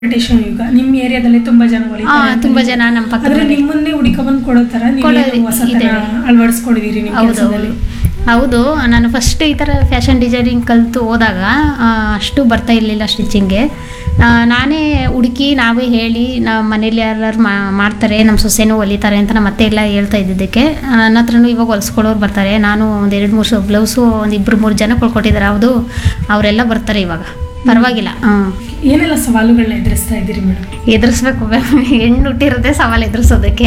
Competition ಯುಗ ನಿಮ್ಮ ಏರಿಯಾದಲ್ಲಿ ತುಂಬಾ ಜನ ಆ, ಹೊಲಿತಾರೆ ಅಂತ ತುಂಬಾ ನೀವು- ಜನ ನಮ್ಮ ಪಕ್ಕದ ಆದ್ರೆ ಮನೆ- ನಿಮ್ಮನ್ನೇ ಹುಡುಕೊಂಡ್ ಕೊಡೋ ತರ ನೀವು ಕೊಡೋದು ಏನು ಹೊಸತನ ಇದೆ. ಅಳವಡಿಸ್ಕೊಂಡಿದೀರಿ ನಿಮ್ಮ ಹೌದು ಕೆಲಸದಲ್ಲಿ ಹೌದು ನಾನು ಫಸ್ಟ್ ಈ ಥರ ಫ್ಯಾಷನ್ ಡಿಸೈನಿಂಗ್ ಕಲಿತು ಹೋದಾಗ ಆ, ಅಷ್ಟು ಬರ್ತಾ ಇರಲಿಲ್ಲ ಸ್ಟಿಚಿಂಗ್ಗೆ ನಾನೇ ಹುಡುಕಿ ನಾವೇ ಹೇಳಿ ನಮ್ಮ ಮನೇಲಿ ಯಾರು ಮಾಡ್ತಾರೆ ನಮ್ಮ ಸೊಸೆನೂ ಹೊಲಿತಾರೆ ಅಂತ ನಮ್ಮ ಅತ್ತೆ ಎಲ್ಲ ಹೇಳ್ತಾ ಇದ್ದಿದ್ದಕ್ಕೆ ಆ, ನನ್ನ ಹತ್ರನೂ ಇವಾಗ ಹೊಲಿಸ್ಕೊಳ್ಳೋರು ಬರ್ತಾರೆ ನಾನು ಒಂದು ಎರಡು ಮೂರು ಬ್ಲೌಸು ಒಂದು ಇಬ್ಬರು ಮೂರು ಜನ ಕೊಟ್ಕೊಟ್ಟಿದ್ದಾರೆ ಹೌದು ಅವರೆಲ್ಲ ಬರ್ತಾರೆ ಇವಾಗ ಪರವಾಗಿಲ್ಲ ಹಾಂ ಏನೆಲ್ಲ ಸವಾಲುಗಳನ್ನ ಎದುರಿಸ್ತಾ ಇದ್ದೀರಿ ಮೇಡಮ್ ಎದುರಿಸ್ಬೇಕು ಹೆಣ್ಣು ಹುಟ್ಟಿರೋದೇ ಸವಾಲು ಎದುರಿಸೋದಕ್ಕೆ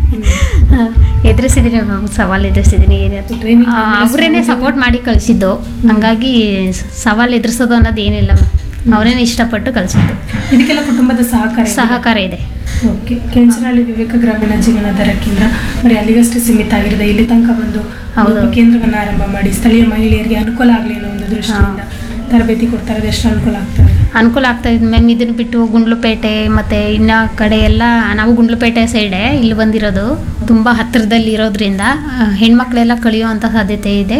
ಎದುರಿಸಿದ್ದೀನಿ ಮ್ಯಾಮ್ ಸವಾಲು ಎದುರಿಸಿದ್ದೀನಿ ಏನಾದ್ರು Training ಆ, ಅವರೇನೆ ಸಪೋರ್ಟ್ ಮಾಡಿ ಕಳಿಸಿದ್ದು ಹಂಗಾಗಿ ಸ- ಸವಾಲು ಎದುರಿಸೋದು ಅನ್ನೋದು ಏನಿಲ್ಲ ಅವರೇನೆ ಇಷ್ಟಪಟ್ಟು ಕಳಿಸಿದ್ದು ಇದಕ್ಕೆಲ್ಲ ಕುಟುಂಬದ ಸಹಕಾರ ಇದೆ. ಸಹಕಾರ ಇದೆ ಓಕೆ ಕೆಂಚನಹಳ್ಳಿ ವಿವೇಕ ಗ್ರಾಮೀಣ ಜೀವನಾಧಾರ ಕೇಂದ್ರ ಬರೀ ಅಲ್ಲಿಗಷ್ಟೇ ಸೀಮಿತ ಆಗಿರೋದು ಇಲ್ಲಿ ತನಕ ಬಂದು ಹೌದು. ಒಂದು ಕೇಂದ್ರವನ್ನ ಆರಂಭ ಮಾಡಿ ಸ್ಥಳೀಯ ಮಹಿಳೆಯರಿಗೆ ಅನುಕೂಲ ಆಗಲಿ ಅನ್ನೋ ಒಂದು ದೃಷ್ಟಿಯಿಂದ ತರಬೇತಿ ಕೊಡ್ತಾರೆ ಅದು ಎಷ್ಟು ಅನುಕೂಲ ಆಗ್ತದೆ ಅನುಕೂಲ ಆಗ್ತಾ ಇದೆ ಮ್ಯಾಮ್ ಇದನ್ನು ಬಿಟ್ಟು ಗುಂಡ್ಲುಪೇಟೆ ಮತ್ತು ಇನ್ನ ಕಡೆ ಎಲ್ಲ ನಾವು ಗುಂಡ್ಲುಪೇಟೆ ಸೈಡೆ ಇಲ್ಲಿ ಬಂದಿರೋದು ತುಂಬ ಹತ್ತಿರದಲ್ಲಿ ಇರೋದ್ರಿಂದ ಆ, ಹೆಣ್ಮಕ್ಳೆಲ್ಲ ಕಳಿಯುವಂಥ ಸಾಧ್ಯತೆ ಇದೆ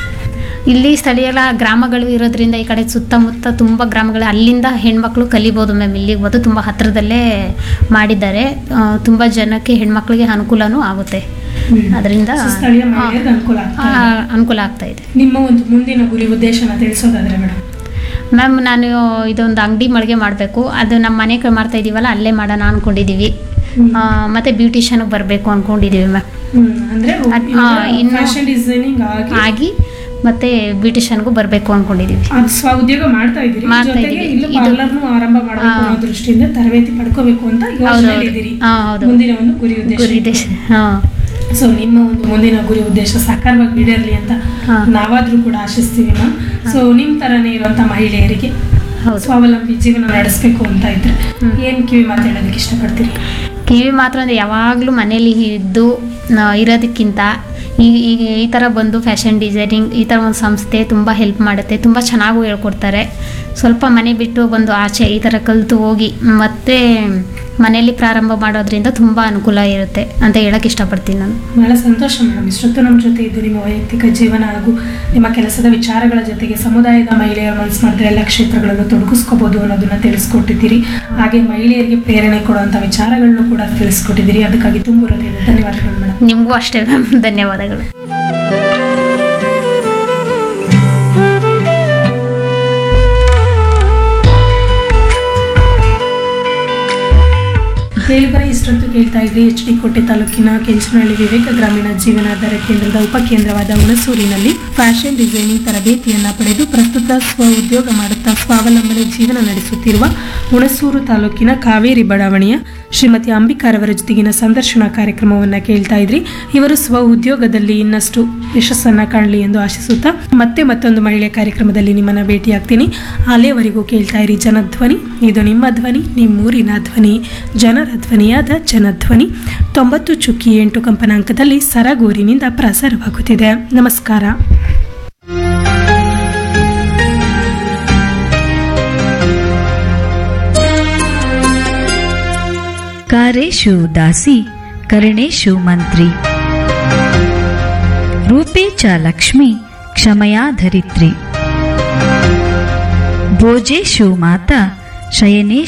ಇಲ್ಲಿ ಸ್ಥಳೀಯ ಗ್ರಾಮಗಳು ಇರೋದ್ರಿಂದ ಈ ಕಡೆ ಸುತ್ತಮುತ್ತ ತುಂಬ ಗ್ರಾಮಗಳು ಅಲ್ಲಿಂದ ಹೆಣ್ಮಕ್ಳು ಕಲಿಬೋದು ಮ್ಯಾಮ್ ಇಲ್ಲಿಗೆ ಬಂದು ತುಂಬ ಹತ್ತಿರದಲ್ಲೇ ಮಾಡಿದ್ದಾರೆ ತುಂಬ ಜನಕ್ಕೆ ಹೆಣ್ಮಕ್ಳಿಗೆ ಅನುಕೂಲನೂ ಆಗುತ್ತೆ ಅದರಿಂದ ಸೊ ಸ್ಥಳೀಯ ಮಹಿಳೆಯರಿಗೆ ಅನುಕೂಲ ಆಗ್ತದೆ ಅನುಕೂಲ ಆಗ್ತಾ ಇದೆ ನಿಮ್ಮ ಒಂದು ಮುಂದಿನ ಗುರಿ ಉದ್ದೇಶನ ತಿಳಿಸೋದಾದ್ರೆ ಮೇಡಮ್ ಮ್ಯಾಮ್ ನಾನು ಇದೊಂದು ಅಂಗಡಿ ಮಳಿಗೆ ಮಾಡಬೇಕು ಅದು ನಮ್ಮ ಮನೆ ಕಡೆ ಮಾಡ್ತಾ ಇದೀವಲ್ಲ ಅಲ್ಲೇ ಮಾಡೋಣ ಅಂದ್ಕೊಂಡಿದ್ದೀವಿ ಹ್ಮ್. ಮತ್ತು ಬ್ಯೂಟಿಷನ್ಗೆ ಬರಬೇಕು ಅಂದ್ಕೊಂಡಿದ್ದೀವಿ ಮ್ಯಾಮ್ ಹ್ಮ್, ಅಂದ್ರೆ ಅದ್- ಆ, ಇನ್ನು- ಫ್ಯಾಷನ್ ಡಿಸೈನಿಂಗ್ ಆಗಿ ಆಗಿ ಮತ್ತು ಬ್ಯೂಟಿಷನ್ಗೂ ಬರಬೇಕು ಅಂದ್ಕೊಂಡಿದ್ದೀವಿ ಅದು ಸ್ವ ಉದ್ಯೋಗ ಮಾಡ್ತಾ ಇದ್ದೀರಿ ಮಾಡ್ತಾ ಜೊತೆಗೆ ಇದ್ದೀವಿ. ಇಲ್ಲಿ ಇದು- ಪಾರ್ಲರ್ನು ಆರಂಭ ಮಾಡಬೇಕು ಹಾ. ಅನ್ನೋ ದೃಷ್ಟಿಯಿಂದ ತರಬೇತಿ ಪಡ್ಕೋಬೇಕು ಅಂತ ಹೌದು ಯೋಚನೆ ಹೌದು ಇದ್ದೀರಿ ಹಾಂ ಹೌದು ಮುಂದಿನ ಒಂದು ಗುರಿ ಉದ್ದೇಶ ಗುರಿ ದೇಶ ಹಾಂ ಸೊ ನಿಮ್ಮ ಒಂದು ಮುಂದಿನ ಗುರಿ ಉದ್ದೇಶ ಸಾಕಾರವಾಗಿ ಈಡೇರಲಿ ಅಂತ ಹಾ. ನಾವಾದ್ರೂ ಕೂಡ ಆಶಿಸ್ತೀವಿ ಮ್ಯಾಮ್ ಸೊ ನಿಮ್ ತರನೇ ಇರುವಂತ ಮಹಿಳೆಯರಿಗೆ ಹೌದು ಸ್ವಾವಲಂಬಿ ಜೀವನ ನಡೆಸಬೇಕು ಅಂತ ಇದ್ರೆ ಹ್ಮ್. ಏನ್ ಕಿವಿ ಮಾತಾಡೋದಕ್ಕೆ ಇಷ್ಟಪಡ್ತೀರಿ ಕಿವಿ ಮಾತ್ರ ಅಂದರೆ ಯಾವಾಗಲೂ ಮನೇಲಿ ಇದ್ದು ನ- ಇರೋದಕ್ಕಿಂತ ಈ ಈ ಈ ಥರ ಬಂದು ಫ್ಯಾಷನ್ ಡಿಸೈನಿಂಗ್ ಈ ಥರ ಒಂದು ಸಂಸ್ಥೆ ತುಂಬ ಹೆಲ್ಪ್ ಮಾಡುತ್ತೆ ತುಂಬ ಚೆನ್ನಾಗೂ ಹೇಳ್ಕೊಡ್ತಾರೆ ಸ್ವಲ್ಪ ಮನೆ ಬಿಟ್ಟು ಬಂದು ಆಚೆ ಈ ಥರ ಕಲಿತು ಹೋಗಿ ಮತ್ತೆ ಮನೆಯಲ್ಲಿ ಪ್ರಾರಂಭ ಮಾಡೋದ್ರಿಂದ ತುಂಬ ಅನುಕೂಲ ಇರುತ್ತೆ ಅಂತ ಹೇಳಕ್ಕೆ ಇಷ್ಟಪಡ್ತೀನಿ ನಾನು ಬಹಳ ಸಂತೋಷ ಮೇಡಮ್ ಇಷ್ಟೊತ್ತು ನಮ್ಮ ಜೊತೆ ಇದ್ದು ನಿಮ್ಮ ವೈಯಕ್ತಿಕ ಜೀವನ ಹಾಗೂ ನಿಮ್ಮ ಕೆಲಸದ ವಿಚಾರಗಳ ಜೊತೆಗೆ ಸಮುದಾಯದ ಮಹಿಳೆಯರ ಮನಸ್ಸು ಮಾಡಿದ್ರೆ ಎಲ್ಲ ಕ್ಷೇತ್ರಗಳಲ್ಲೂ ತೊಡಗಿಸ್ಕೋಬಹುದು ಅನ್ನೋದನ್ನ ತಿಳಿಸ್ಕೊಟ್ಟಿದ್ದೀರಿ ಹಾಗೆ ಮಹಿಳೆಯರಿಗೆ ಪ್ರೇರಣೆ ಕೊಡುವಂತ ವಿಚಾರಗಳನ್ನು ಕೂಡ ತಿಳಿಸ್ಕೊಟ್ಟಿದ್ದೀರಿ ಅದಕ್ಕಾಗಿ ತುಂಬ ಹೃದಯದ ಧನ್ಯವಾದಗಳು ಮೇಡಮ್ ನಿಮಗೂ ಅಷ್ಟೇ ಮ್ಯಾಮ್ ಧನ್ಯವಾದಗಳು ಕೇಳಿಬರ ಇಷ್ಟೊತ್ತು ಕೇಳ್ತಾ ಇದ್ರಿ ಎಚ್ ಡಿ ಕೋಟೆ ತಾಲೂಕಿನ ಕೆಂಚನಹಳ್ಳಿ ವಿವೇಕ ಗ್ರಾಮೀಣ ಜೀವನಾಧಾರ ಕೇಂದ್ರದ ಉಪಕೇಂದ್ರವಾದ ಹುಣಸೂರಿನಲ್ಲಿ ಫ್ಯಾಷನ್ ಡಿಸೈನಿಂಗ್ ತರಬೇತಿಯನ್ನ ಪಡೆದು ಪ್ರಸ್ತುತ ಸ್ವ ಉದ್ಯೋಗ ಮಾಡುತ್ತಾ ಸ್ವಾವಲಂಬನೆ ಜೀವನ ನಡೆಸುತ್ತಿರುವ ಹುಣಸೂರು ತಾಲೂಕಿನ ಕಾವೇರಿ ಬಡಾವಣೆಯ ಶ್ರೀಮತಿ ಅಂಬಿಕಾರವರ ಜೊತೆಗಿನ ಸಂದರ್ಶನ ಕಾರ್ಯಕ್ರಮವನ್ನ ಕೇಳ್ತಾ ಇದ್ರಿ ಇವರು ಸ್ವ ಉದ್ಯೋಗದಲ್ಲಿ ಇನ್ನಷ್ಟು ಯಶಸ್ಸನ್ನ ಕಾಣಲಿ ಎಂದು ಆಶಿಸುತ್ತಾ ಮತ್ತೆ ಮತ್ತೊಂದು ಮಹಿಳೆ ಕಾರ್ಯಕ್ರಮದಲ್ಲಿ ನಿಮ್ಮನ್ನ ಭೇಟಿಯಾಗ್ತೀನಿ ಅಲ್ಲಿಯವರೆಗೂ ಕೇಳ್ತಾ ಇರಿ ಜನಧ್ವನಿ ಇದು ನಿಮ್ಮ ಧ್ವನಿ ನಿಮ್ಮೂರಿನ ಧ್ವನಿ ಜನರ ಧ್ವನಿಯಾದ ಜನಧ್ವನಿ ತೊಂಬತ್ತು ಚುಕ್ಕಿ ಎಂಟು ಕಂಪನಾಂಕದಲ್ಲಿ ಸರಗೂರಿನಿಂದ ಪ್ರಸಾರವಾಗುತ್ತಿದೆ ನಮಸ್ಕಾರ कारेषु दासी करणेषु मन्त्री रूपे च लक्ष्मी क्षमया धरित्री भोजेषु माता शयनेषु